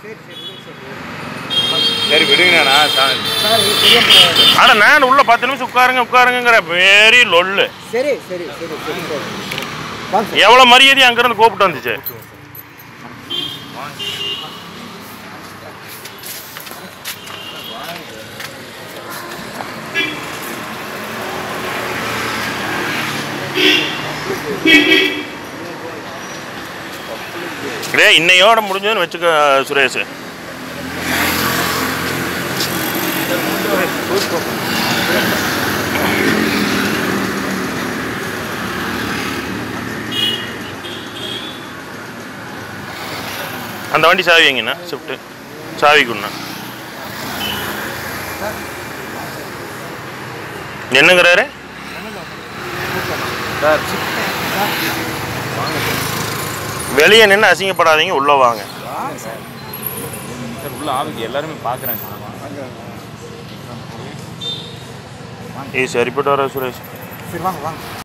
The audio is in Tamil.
சரி சரி விடுங்க சார் சரி விடுங்கண்ணா சார் இது தெரியாம ஆனா நான் உள்ள பத்து நிமிஷம் உட்காருங்க உட்காருங்கிற வெரி லொல்லு சரி சரி சரி சரி சார் வாங்க சார் எவ்வளவு மரியாதை அங்கிருந்து கூப்பிட்டு வந்துச்சு டேய் இன்னையோட முடிஞ்சதுன்னு வச்சுக்க சுரேஷ் அந்த வண்டி சாவி வைங்கண்ணா ஷிஃப்ட்டு சாவி கொடுண்ணா என்னங்கிறாரு சார் வெளியே நின்று அசிங்கப்படாதீங்க உள்ள வாங்க சார் உள்ள ஆளுக்கு எல்லாருமே பார்க்குறாங்க ஏய் சரிப்பட்டு வர சுரேஷ் சரி வாங்க வாங்க